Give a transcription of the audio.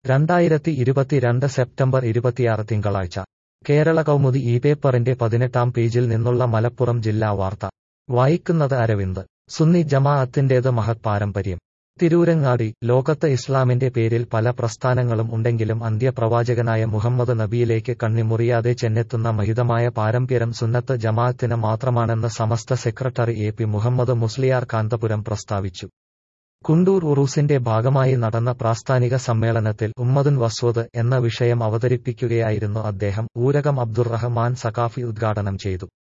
രണ്ടായിരത്തി ഇരുപത്തിരണ്ട് സെപ്റ്റംബർ ഇരുപത്തിയാറ് തിങ്കളാഴ്ച കേരള കൗമുദി ഈ പേപ്പറിന്റെ പതിനെട്ടാം പേജിൽ നിന്നുള്ള മലപ്പുറം ജില്ലാ വാർത്ത വായിക്കുന്നത് അരവിന്ദ് സുന്നി ജമാഅത്തിന്റേത് മഹത് പാരമ്പര്യം തിരൂരങ്ങാടി ലോകത്ത് ഇസ്ലാമിന്റെ പേരിൽ പല പ്രസ്ഥാനങ്ങളും ഉണ്ടെങ്കിലും അന്ത്യപ്രവാചകനായ മുഹമ്മദ് നബിയിലേക്ക് കണ്ണിമുറിയാതെ ചെന്നെത്തുന്ന മഹിതമായ പാരമ്പര്യം സുന്നത്ത് ജമാഅത്തിന് മാത്രമാണെന്ന് Samastha secretary A P Muhammad Musliyar Kanthapuram പ്രസ്താവിച്ചു കുണ്ടൂർ ഉറൂസിന്റെ ഭാഗമായി നടന്ന പ്രാസ്ഥാനിക സമ്മേളനത്തിൽ ഉമ്മദുൻ വസ്വദ് എന്ന വിഷയം അവതരിപ്പിക്കുകയായിരുന്നു അദ്ദേഹം ഊരകം അബ്ദുറഹ്മാൻ സഖാഫി ഉദ്ഘാടനം ചെയ്തു